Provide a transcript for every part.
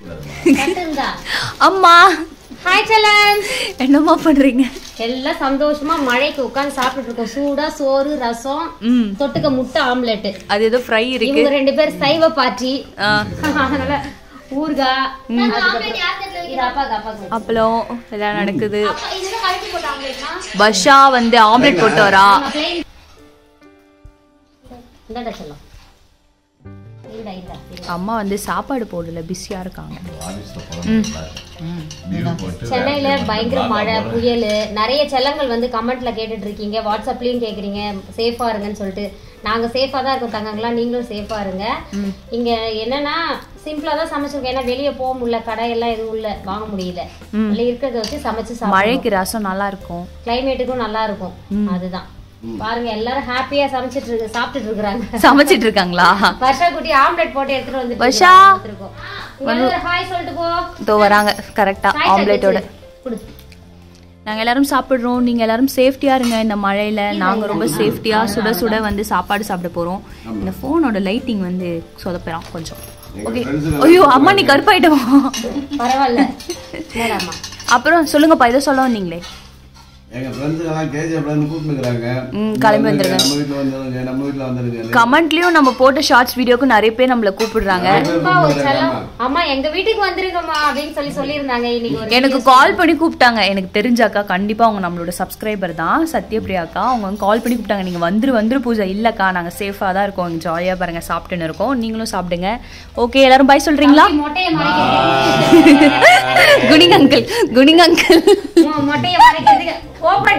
கட்டுங்கா அம்மா ஹாய் செல்லன் என்னம்மா பண்றீங்க எல்லாம் சந்தோஷமா மழைக்கு உட்கார்ந்து சாப்பிட்டுட்டு இருக்கோம் சூடா சோறு ரசம் ம் தொட்டுக்க முட்டை ஆம்லெட் அது ஏதோ ஃப்ரை இருக்கு இவங்க ரெண்டு பேர் சைவ பாட்டி ஆ, அதனால ஊர்கா இது அப்பாக்கு அப்பாக்கு அப்பளம் எல்லாம் நடக்குது பஷா வந்து ஆம்லெட் போட்டு வரா இந்தாடா செல்லம் இல்லடா இல்ல அம்மா வந்து சாப்பாடு போடல பிஸியா இருக்காங்க சென்னையில பயங்கர மழை புயல் நிறைய செல்லங்கள் வந்து கமெண்ட்ல கேட்டுட்டு இருக்கீங்க வாட்ஸ்அப்லயும் கேக்குறீங்க சேஃபா இருங்கன்னு சொல்லிட்டு நாங்க சேஃபா தான் இருக்கோம் தங்கங்களா நீங்களும் சேஃபா இருங்க இங்க என்னன்னா சிம்பிளா தான் சமைச்சிருக்கோம் ஏன்னா வெளிய போக முடியல கடை எல்லாம் எதுவும் இல்ல வாங்க முடியல இல்ல இருக்கிறத வச்சு சமைச்சு சாப்பிடுறோம் மழைக்கு ரசம் நல்லா இருக்கும் கிளைமேட்டுக்கும் நல்லா இருக்கும் அதுதான் பாருங்க எல்லாரும் ஹாப்பியா சமைச்சிட்டு இருக்கு சாப்பிட்டுட்டு இருக்காங்க சமைச்சிட்டு இருக்காங்களா வர்ஷா குட்டி ஆம்லெட் போட்டு எடுத்துட்டு வந்து வர்ஷா. ஹாய் சொல்லிட்டு போ இதோ வராங்க கரெக்டா Hi, ஆம்லெட்டோட குடு நாங்க எல்லாரும் சாப்பிடுறோம் நீங்க எல்லாரும் சேஃப்டியா இருங்க இந்த மழையில நாங்க ரொம்ப சேஃப்டியா சுட சுட வந்து சாப்பாடு சாப்பிட போறோம் இந்த போனோட லைட்டிங் வந்து சொதப்பலாம் கொஞ்சம் ஓகே ஐயோ அம்மா நீ கருப்பாயிட்டோம் பரவாயில்ல என்னடாம்மா அப்புறம் சொல்லுங்கப்பா ஏதோ சொல்ல வந்தீங்களே எங்க ஃப்ரெண்ட்ஸுங்க எல்லாம் கேஜிஎஃப்ல இருந்து கூப்பிட்டுக்கிறாங்க ம், கிளம்பி வந்துருங்க. நம்ம வீட்டுல வந்துருங்க நம்ம வீட்டுல வந்துருங்க கமெண்ட்லயும் நம்ம போட்ட ஷார்ட்ஸ் வீடியோக்கு நிறைய பேர் நம்மள கூப்பிடுறாங்க அன்பா ஒரு செல்லம் அம்மா எங்க வீட்டுக்கு வந்துருங்கம்மா அப்படின்னு சொல்லி சொல்லியிருந்தாங்க இன்னைக்கு ஒரு எனக்கு கால் பண்ணி கூப்பிட்டாங்க எனக்கு தெரிஞ்சாக்கா கண்டிப்பா அவங்க நம்மளோட சப்ஸ்கிரைபர் தான் சத்யபிரியாக்கா அவங்க வந்து கால் பண்ணி கூப்பிட்டாங்க நீங்க வந்துரு வந்துரு பூஜா இல்லக்கா நாங்க சேஃபா தான் இருக்கோம் ஜாலியா பாருங்க சாப்பிட்டுன்னு இருக்கோம் நீங்களும் சாப்பிடுங்க ஓகே எல்லாரும் பை சொல்றீங்களா மொட்டைய மறைக்கிறதுக்கு குனிங் அங்கிள் குனிங் அங்கிள் மொ- மொட்டைய மறைக்கிறதுக்கு ஓபன்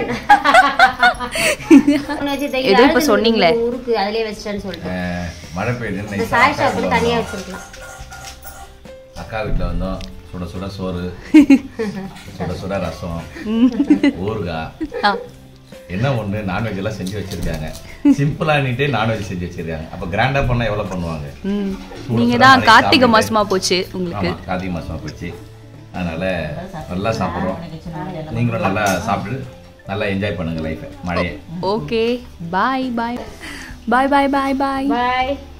ஏதோ இப்ப சொன்னீங்களே. ஊருக்கு அதுலயே வச்சிட்டேன்னு சொல்லிட்டு அஹ், மழை பெய்யுதுன்னு இந்த nice ஆ சாரி அக்கா ஷாப் வீட்டுல தனியா வந்தோம். வச்சிருக்கலாம் அக்கா வீட்டுல வந்தோம் சுட சுட சோறு சுட சுட ரசம் ஊறுகாய் என்ன ஒண்ணு நான்வெஜ் எல்லாம் செஞ்சு வச்சிருக்காங்க சிம்பிளானிட்டே நான்வெஜ் செஞ்சு வச்சிருக்காங்க அப்ப கிராண்டா பண்ணா எவ்வளவு பண்ணுவாங்க சுட நீங்க சுட தான் மழைக்கு கார்த்திகை சாப்பிட்டுட்டு- மாசமா போச்சு உங்களுக்கு ஆமா கார்த்திகை மாசமா போச்சு அதனால நல்லா சாப்பிடுறோம் நீங்களும் நல்லா சாப்பிட்டு நல்லா என்ஜாய் பண்ணுங்க லைஃபை மழையை ஓகே பாய் பாய் பாய் பாய் பாய் பாய் பாய்